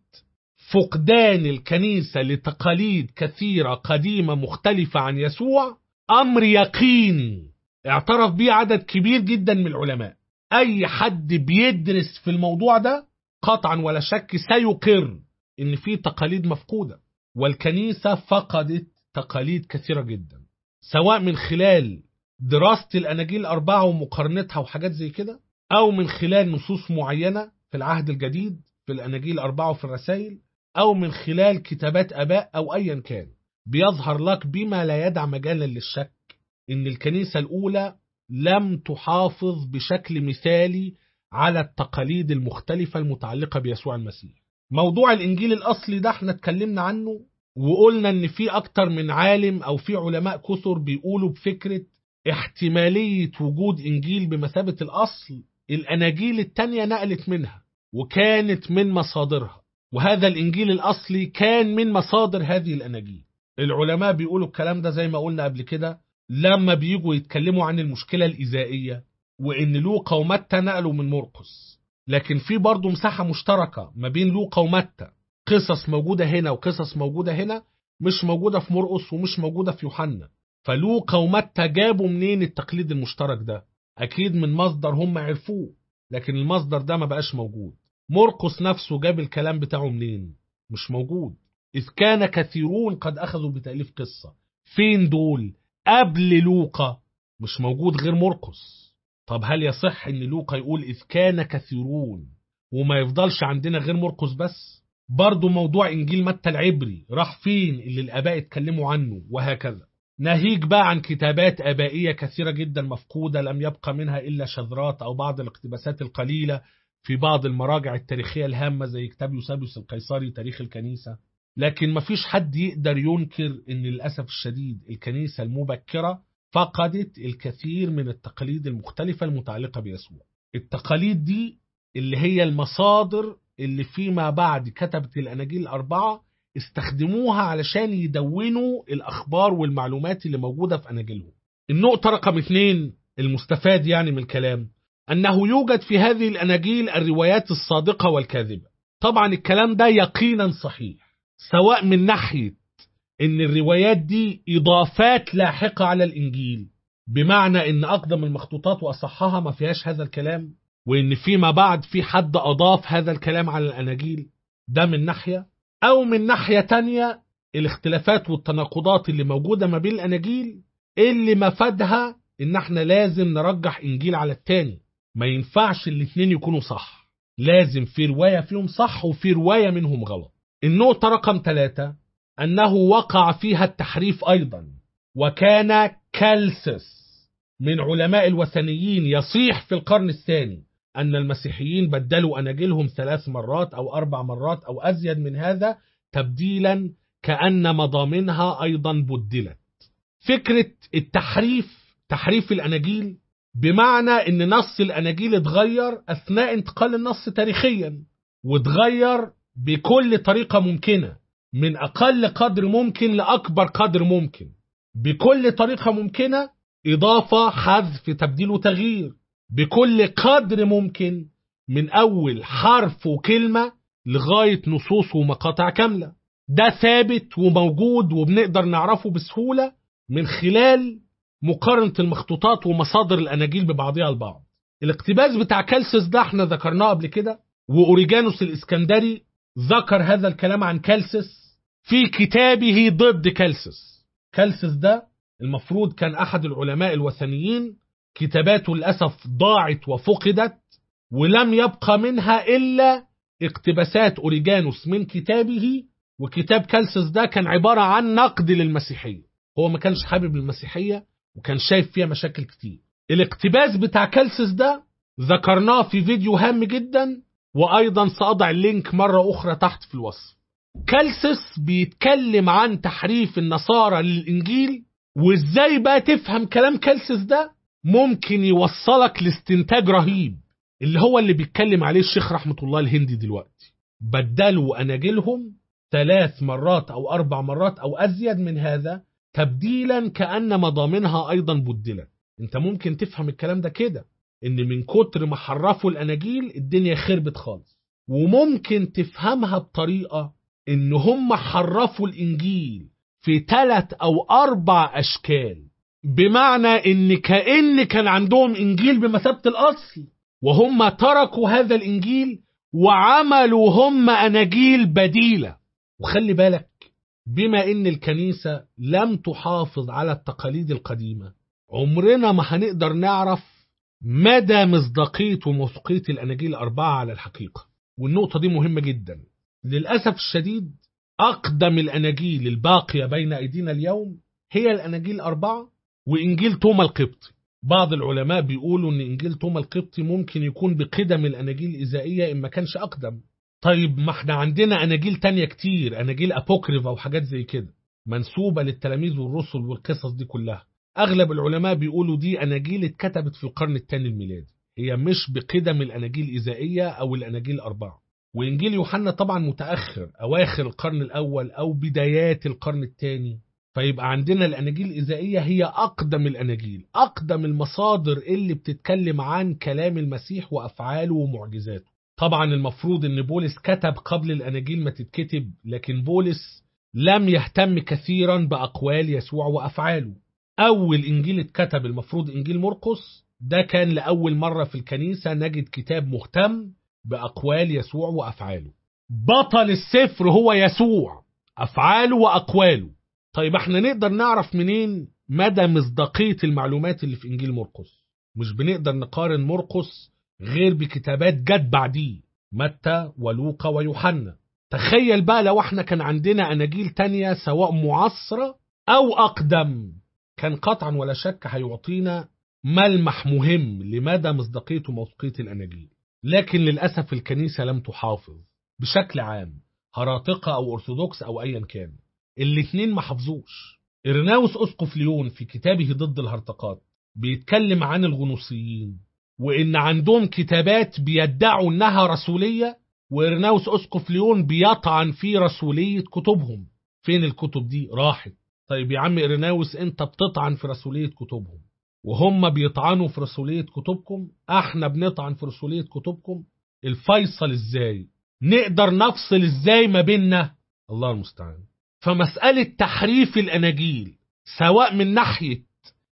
فقدان الكنيسة لتقاليد كثيرة قديمة مختلفة عن يسوع أمر يقيني اعترف به عدد كبير جدا من العلماء أي حد بيدرس في الموضوع ده قطعا ولا شك سيقر إن في تقاليد مفقودة والكنيسة فقدت تقاليد كثيرة جدا سواء من خلال دراسة الأناجيل الأربعة ومقارنتها وحاجات زي كده أو من خلال نصوص معينة في العهد الجديد في الأناجيل الأربعة وفي الرسائل أو من خلال كتابات أباء أو أيا كان بيظهر لك بما لا يدع مجالا للشك إن الكنيسة الأولى لم تحافظ بشكل مثالي على التقاليد المختلفة المتعلقة بيسوع المسيح موضوع الإنجيل الأصلي ده احنا اتكلمنا عنه وقلنا ان في اكتر من عالم او في علماء كثر بيقولوا بفكرة احتمالية وجود انجيل بمثابة الاصل الاناجيل التانية نقلت منها وكانت من مصادرها وهذا الانجيل الاصلي كان من مصادر هذه الاناجيل العلماء بيقولوا الكلام ده زي ما قلنا قبل كده لما بيجوا يتكلموا عن المشكلة الإزائية وإن لوقا ومتى نقلوا من مرقس لكن في برضه مساحة مشتركة ما بين لوقا ومتى قصص موجودة هنا وقصص موجودة هنا مش موجودة في مرقس ومش موجودة في يوحنا فلوقا ومتى جابوا منين التقليد المشترك ده أكيد من مصدر هم عرفوه لكن المصدر ده ما بقاش موجود مرقس نفسه جاب الكلام بتاعه منين مش موجود إذ كان كثيرون قد أخذوا بتأليف قصة فين دول قبل لوقا مش موجود غير مرقس طب هل يصح ان لوقا يقول إذ كان كثيرون وما يفضلش عندنا غير مرقس بس برضو موضوع إنجيل متى العبري راح فين اللي الآباء اتكلموا عنه وهكذا ناهيك بقى عن كتابات آبائية كثيرة جدا مفقودة لم يبقى منها إلا شذرات أو بعض الاقتباسات القليلة في بعض المراجع التاريخية الهامة زي كتاب يوسابيوس القيصري تاريخ الكنيسة لكن مفيش حد يقدر ينكر ان للأسف الشديد الكنيسة المبكرة فقدت الكثير من التقاليد المختلفة المتعلقة بيسوع التقاليد دي اللي هي المصادر اللي فيما بعد كتبت الأناجيل الأربعة استخدموها علشان يدونوا الأخبار والمعلومات اللي موجودة في أناجيلهم النقطة رقم اثنين المستفاد يعني من الكلام أنه يوجد في هذه الأناجيل الروايات الصادقة والكاذبة طبعا الكلام ده يقينا صحيح سواء من ناحية ان الروايات دي اضافات لاحقة على الانجيل بمعنى ان اقدم المخطوطات واصحها ما فيهاش هذا الكلام وان فيما بعد في حد اضاف هذا الكلام على الاناجيل ده من ناحية او من ناحية تانية الاختلافات والتناقضات اللي موجودة ما بين الاناجيل اللي مفادها ان احنا لازم نرجح انجيل على التاني ما ينفعش الاتنين يكونوا صح لازم في رواية فيهم صح وفي رواية منهم غلط النقطة رقم ثلاثة أنه وقع فيها التحريف أيضا وكان كالسس من علماء الوثنيين يصيح في القرن الثاني أن المسيحيين بدلوا أناجيلهم ثلاث مرات أو أربع مرات أو أزيد من هذا تبديلا كأن مضامنها أيضا بدلت فكرة التحريف تحريف الأناجيل بمعنى أن نص الأناجيل اتغير أثناء انتقال النص تاريخيا واتغير بكل طريقة ممكنة من أقل قدر ممكن لأكبر قدر ممكن بكل طريقة ممكنة إضافة حذف تبديل وتغيير بكل قدر ممكن من أول حرف وكلمة لغاية نصوص ومقاطع كاملة ده ثابت وموجود وبنقدر نعرفه بسهولة من خلال مقارنة المخطوطات ومصادر الأناجيل ببعضها البعض الاقتباس بتاع كالسس ده احنا ذكرناه قبل كده وأوريجانوس الإسكندري ذكر هذا الكلام عن كالسس في كتابه ضد كالسس كالسس ده المفروض كان أحد العلماء الوثنيين كتاباته للأسف ضاعت وفقدت ولم يبقى منها إلا اقتباسات أوريجانوس من كتابه وكتاب كالسس ده كان عبارة عن نقد للمسيحية هو ما كانش حابب المسيحية وكان شايف فيها مشاكل كتير الاقتباس بتاع كالسس ده ذكرناه في فيديو هام جدا وأيضا سأضع اللينك مرة أخرى تحت في الوصف كالسس بيتكلم عن تحريف النصارى للإنجيل وإزاي بقى تفهم كلام كالسس ده ممكن يوصلك لاستنتاج رهيب اللي هو اللي بيتكلم عليه الشيخ رحمة الله الهندي دلوقتي بدلوا أناجيلهم ثلاث مرات أو أربع مرات أو أزيد من هذا تبديلا كأن مضامنها أيضا بدلت انت ممكن تفهم الكلام ده كده ان من كتر ما حرفوا الاناجيل الدنيا خربت خالص وممكن تفهمها بطريقة ان هم حرفوا الانجيل في ثلاث او اربع اشكال بمعنى ان كأن كان عندهم انجيل بمثابة الاصل وهم تركوا هذا الانجيل وعملوا هم اناجيل بديلة وخلي بالك بما ان الكنيسة لم تحافظ على التقاليد القديمة عمرنا ما هنقدر نعرف مدى مصداقية وموثوقية الأناجيل الأربعة على الحقيقة والنقطة دي مهمة جدا للأسف الشديد أقدم الأناجيل الباقية بين أيدينا اليوم هي الأناجيل الأربعة وإنجيل توما القبطي بعض العلماء بيقولوا أن إنجيل توما القبطي ممكن يكون بقدم الأناجيل الإزائية إن ما كانش أقدم طيب ما احنا عندنا اناجيل تانية كتير اناجيل ابوكريفا وحاجات زي كده منسوبة للتلاميذ والرسل والقصص دي كلها اغلب العلماء بيقولوا دي اناجيل اتكتبت في القرن الثاني الميلادي هي مش بقدم الاناجيل الاذائيه او الاناجيل الاربعه وانجيل يوحنا طبعا متاخر اواخر القرن الاول او بدايات القرن الثاني فيبقى عندنا الاناجيل الاذائيه هي اقدم الاناجيل اقدم المصادر اللي بتتكلم عن كلام المسيح وافعاله ومعجزاته طبعا المفروض ان بولس كتب قبل الاناجيل ما تتكتب لكن بولس لم يهتم كثيرا باقوال يسوع وافعاله اول انجيل اتكتب المفروض انجيل مرقس ده كان لاول مره في الكنيسه نجد كتاب مهتم باقوال يسوع وافعاله بطل السفر هو يسوع افعاله واقواله طيب احنا نقدر نعرف منين مدى مصداقيه المعلومات اللي في انجيل مرقس مش بنقدر نقارن مرقس غير بكتابات جت بعديه متى ولوقا ويوحنا تخيل بقى لو احنا كان عندنا اناجيل تانية سواء معاصره او اقدم كان قطعا ولا شك هيعطينا ملمح مهم لمدى مصداقية وموثوقية الأناجيل لكن للأسف الكنيسة لم تحافظ بشكل عام هراطقة أو أرثوذكس أو أيا كان الاتنين ما حافظوش إرناوس أسقف ليون في كتابه ضد الهرطقات بيتكلم عن الغنوصيين وإن عندهم كتابات بيدعوا إنها رسولية وإرناوس أسقف ليون بيطعن في رسولية كتبهم فين الكتب دي راحت طيب يا عم إرناوس أنت بتطعن في رسولية كتبهم وهم بيطعنوا في رسولية كتبكم احنا بنطعن في رسولية كتبكم الفيصل ازاي نقدر نفصل ازاي ما بيننا الله المستعان فمسألة تحريف الأناجيل سواء من ناحية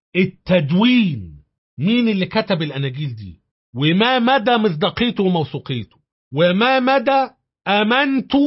التدوين مين اللي كتب الأناجيل دي وما مدى مصداقيته وموثوقيته وما مدى أمانته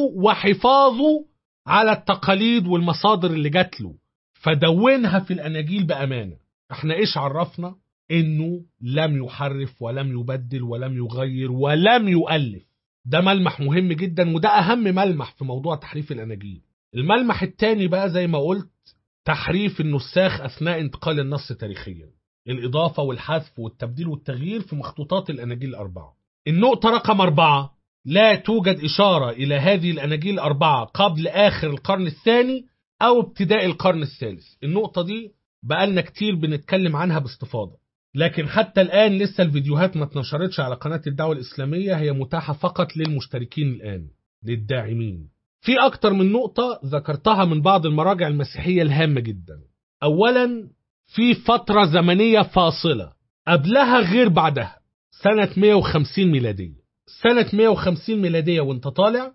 وحفاظه على التقاليد والمصادر اللي جات له فدونها في الأناجيل بأمانة احنا ايش عرفنا انه لم يحرف ولم يبدل ولم يغير ولم يؤلف ده ملمح مهم جدا وده اهم ملمح في موضوع تحريف الاناجيل الملمح الثاني بقى زي ما قلت تحريف النساخ اثناء انتقال النص تاريخيا الاضافه والحذف والتبديل والتغيير في مخطوطات الاناجيل الاربعه النقطه رقم أربعة لا توجد إشارة إلى هذه الأناجيل الأربعة قبل آخر القرن الثاني أو ابتداء القرن الثالث النقطة دي بقالنا كتير بنتكلم عنها باستفاضة لكن حتى الآن لسه الفيديوهات ما اتنشرتش على قناة الدعوة الإسلامية هي متاحة فقط للمشتركين الآن للداعمين في أكتر من نقطة ذكرتها من بعض المراجع المسيحية الهامة جدا أولا في فترة زمنية فاصلة قبلها غير بعدها سنة 150 ميلادية سنة 150 ميلادية وانت طالع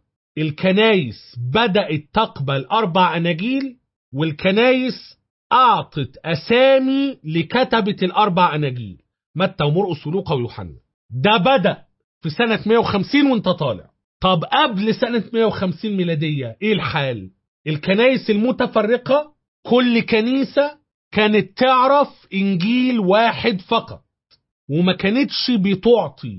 الكنايس بدأت تقبل أربع أناجيل والكنايس أعطت أسامي لكتبة الأربع أناجيل متى ومرقس ولوقا ويوحنا ده بدأ في سنة 150 وانت طالع طب قبل سنة 150 ميلادية ايه الحال الكنائس المتفرقة كل كنيسة كانت تعرف إنجيل واحد فقط وما كانتش بتعطي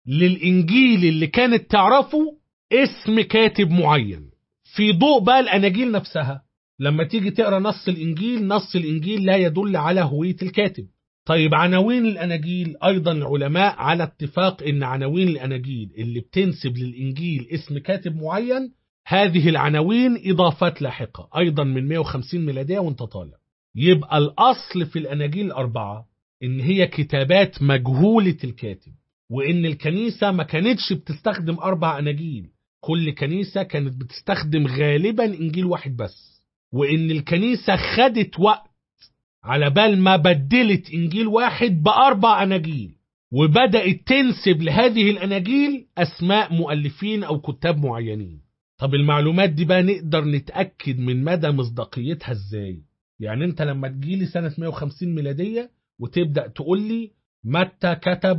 للإنجيل اللي كانت تعرفه اسم كاتب معين في ضوء بقى الأناجيل نفسها لما تيجي تقرا نص الانجيل نص الانجيل لا يدل على هويه الكاتب طيب عناوين الاناجيل ايضا العلماء على اتفاق ان عناوين الاناجيل اللي بتنسب للانجيل اسم كاتب معين هذه العناوين اضافات لاحقه ايضا من 150 ميلاديه وانت طالع يبقى الاصل في الاناجيل الاربعه ان هي كتابات مجهوله الكاتب وان الكنيسه ما كانتش بتستخدم اربع اناجيل كل كنيسه كانت بتستخدم غالبا انجيل واحد بس وإن الكنيسة خدت وقت على بال ما بدلت إنجيل واحد بأربع أناجيل وبدأت تنسب لهذه الأناجيل أسماء مؤلفين أو كتاب معينين طب المعلومات دي بقى نقدر نتأكد من مدى مصداقيتها إزاي يعني أنت لما تجيلي سنة 150 ميلادية وتبدأ تقول لي متى كتب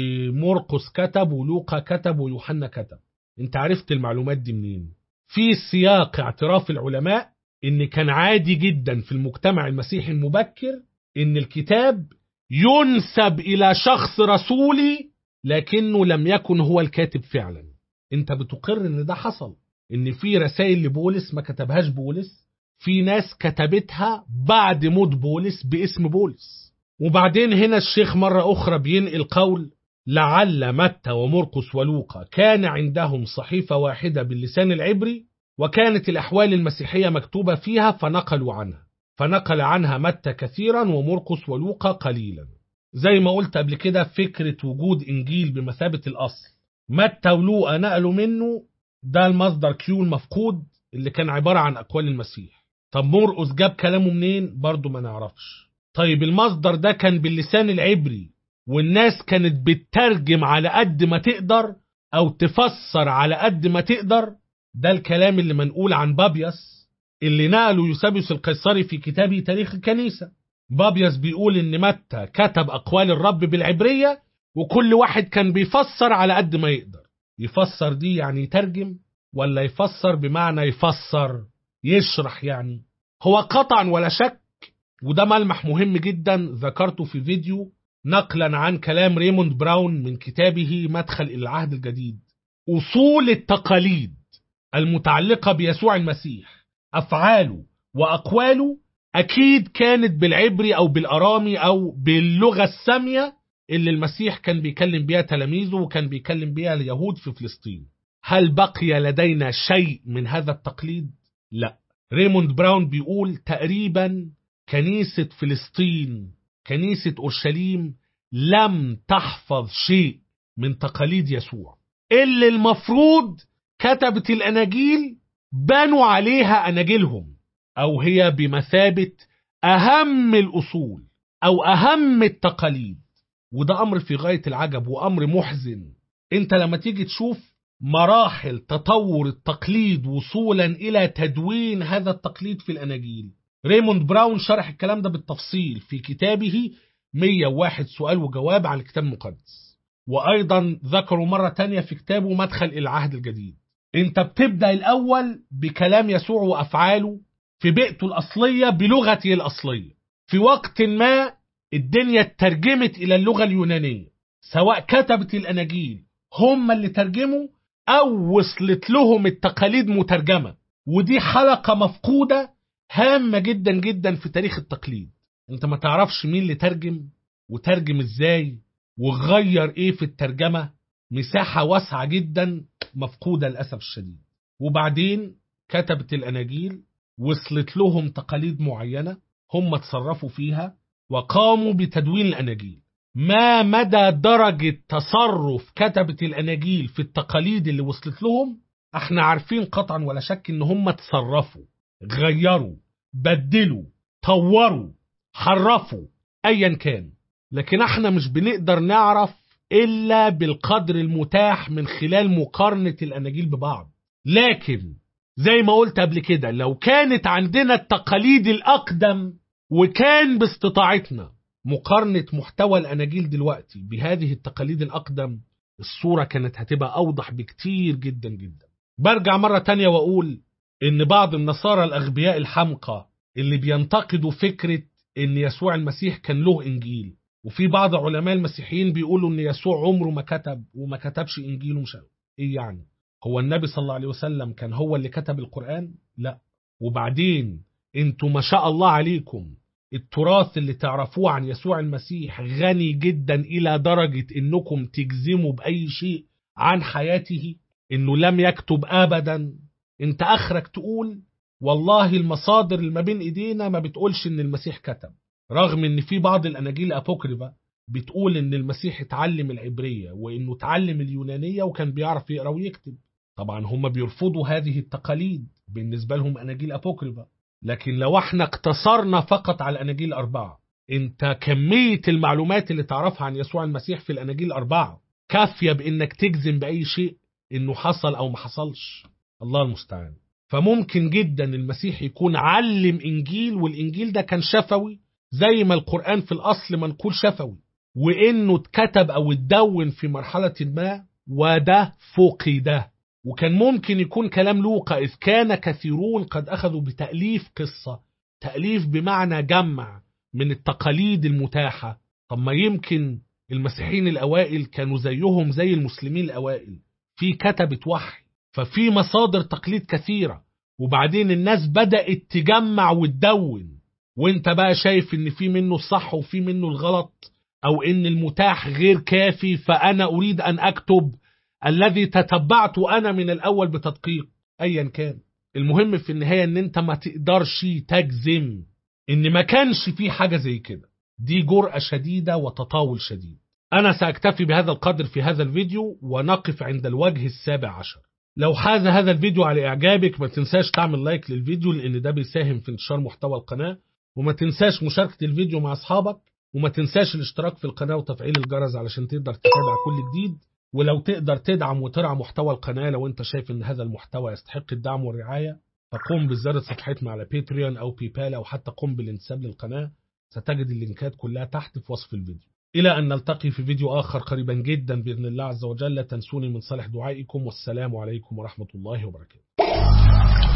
ومرقس كتب ولوقا كتب ويوحنا كتب انت عرفت المعلومات دي منين في سياق اعتراف العلماء ان كان عادي جدا في المجتمع المسيحي المبكر ان الكتاب ينسب الى شخص رسولي لكنه لم يكن هو الكاتب فعلا انت بتقر ان ده حصل ان في رسائل لبولس ما كتبهاش بولس في ناس كتبتها بعد موت بولس باسم بولس وبعدين هنا الشيخ مرة أخرى بينقل قول لعل متى ومرقس ولوقا كان عندهم صحيفة واحدة باللسان العبري وكانت الأحوال المسيحية مكتوبة فيها فنقلوا عنها فنقل عنها متى كثيرا ومرقس ولوقا قليلا زي ما قلت قبل كده فكرة وجود إنجيل بمثابة الأصل متى ولوقا نقلوا منه ده المصدر كيو المفقود اللي كان عبارة عن أقوال المسيح طب مرقس جاب كلامه منين برضه ما نعرفش طيب المصدر ده كان باللسان العبري والناس كانت بتترجم على قد ما تقدر أو تفسر على قد ما تقدر ده الكلام اللي منقول عن بابيس اللي نقله يوسابيوس القيصري في كتابه تاريخ الكنيسة بابيس بيقول إن متى كتب أقوال الرب بالعبرية وكل واحد كان بيفسر على قد ما يقدر يفسر دي يعني يترجم ولا يفسر بمعنى يفسر يشرح يعني هو قطعا ولا شك وده ملمح مهم جدا ذكرته في فيديو نقلا عن كلام ريموند براون من كتابه مدخل إلى العهد الجديد أصول التقاليد المتعلقة بيسوع المسيح أفعاله وأقواله أكيد كانت بالعبري أو بالأرامي أو باللغة السامية اللي المسيح كان بيكلم بيها تلاميذه وكان بيكلم بيها اليهود في فلسطين هل بقي لدينا شيء من هذا التقليد؟ لا ريموند براون بيقول تقريبا كنيسة فلسطين كنيسة أورشليم لم تحفظ شيء من تقاليد يسوع اللي المفروض كتبت الأناجيل بنوا عليها أناجيلهم أو هي بمثابة أهم الأصول أو أهم التقاليد وده أمر في غاية العجب وأمر محزن أنت لما تيجي تشوف مراحل تطور التقليد وصولا إلى تدوين هذا التقليد في الأناجيل ريموند براون شرح الكلام ده بالتفصيل في كتابه 101 سؤال وجواب عن الكتاب المقدس وأيضا ذكروا مرة تانية في كتابه مدخل إلى العهد الجديد انت بتبدأ الأول بكلام يسوع وأفعاله في بيئته الأصلية بلغته الأصلية في وقت ما الدنيا اترجمت إلى اللغة اليونانية سواء كتبت الأناجيل هم اللي ترجموا أو وصلت لهم التقاليد مترجمة ودي حلقة مفقودة هامة جدا جدا في تاريخ التقليد انت ما تعرفش مين اللي ترجم وترجم ازاي وغير ايه في الترجمة مساحة واسعة جدا مفقودة للأسف الشديد وبعدين كتبت الأناجيل وصلت لهم تقاليد معينة هم تصرفوا فيها وقاموا بتدوين الأناجيل ما مدى درجة تصرف كتبة الأناجيل في التقاليد اللي وصلت لهم احنا عارفين قطعا ولا شك ان هم تصرفوا غيروا بدلوا طوروا حرفوا ايا كان لكن احنا مش بنقدر نعرف الا بالقدر المتاح من خلال مقارنة الاناجيل ببعض لكن زي ما قلت قبل كده لو كانت عندنا التقاليد الاقدم وكان باستطاعتنا مقارنة محتوى الاناجيل دلوقتي بهذه التقاليد الاقدم الصورة كانت هتبقى اوضح بكتير جدا جدا برجع مرة تانية واقول ان بعض النصارى الاغبياء الحمقى اللي بينتقدوا فكرة ان يسوع المسيح كان له انجيل وفي بعض علماء المسيحيين بيقولوا ان يسوع عمره ما كتب وما كتبش انجيل ومش ايه يعني هو النبي صلى الله عليه وسلم كان هو اللي كتب القرآن لا وبعدين انتوا ما شاء الله عليكم التراث اللي تعرفوه عن يسوع المسيح غني جدا الى درجة انكم تجزموا باي شيء عن حياته انه لم يكتب ابدا انت اخرك تقول والله المصادر اللي ما بين ايدينا ما بتقولش ان المسيح كتب رغم ان في بعض الاناجيل الابوكريفا بتقول ان المسيح اتعلم العبرية وانه اتعلم اليونانية وكان بيعرف يقرا ويكتب طبعا هم بيرفضوا هذه التقاليد بالنسبة لهم اناجيل ابوكريفا لكن لو احنا اقتصرنا فقط على الاناجيل الاربعة انت كمية المعلومات اللي تعرفها عن يسوع المسيح في الاناجيل الاربعة كافية بانك تجزم باي شيء انه حصل او ما حصلش الله المستعان فممكن جدا المسيح يكون علم انجيل والانجيل ده كان شفوي زي ما القرآن في الأصل منقول شفوي وإنه اتكتب أو اتدون في مرحلة ما وده فقد وكان ممكن يكون كلام لوقا إذ كان كثيرون قد أخذوا بتأليف قصة تأليف بمعنى جمع من التقاليد المتاحة طب ما يمكن المسيحيين الأوائل كانوا زيهم زي المسلمين الأوائل في كتبة وحي ففي مصادر تقليد كثيرة وبعدين الناس بدأت تجمع وتدون وانت بقى شايف ان في منه الصح وفي منه الغلط أو إن المتاح غير كافي فأنا أريد أن أكتب الذي تتبعت أنا من الأول بتدقيق أيا كان المهم في النهاية إن أنت ما تقدرش تجزم إن ما كانش في حاجة زي كده دي جرأة شديدة وتطاول شديد أنا سأكتفي بهذا القدر في هذا الفيديو ونقف عند الوجه السابع عشر لو حاز هذا الفيديو على إعجابك ما تنساش تعمل لايك للفيديو لأن ده بيساهم في انتشار محتوى القناة وما تنساش مشاركة الفيديو مع أصحابك وما تنساش الاشتراك في القناة وتفعيل الجرس علشان تقدر تتابع كل جديد ولو تقدر تدعم وترعى محتوى القناة لو انت شايف ان هذا المحتوى يستحق الدعم والرعاية فقم بزيارة صفحتنا على باتريون او بيبال او حتى قم بالانساب للقناة ستجد اللينكات كلها تحت في وصف الفيديو إلى أن نلتقي في فيديو آخر قريبا جدا بإذن الله عز وجل تنسوني من صالح دعائكم والسلام عليكم ورحمة الله وبركاته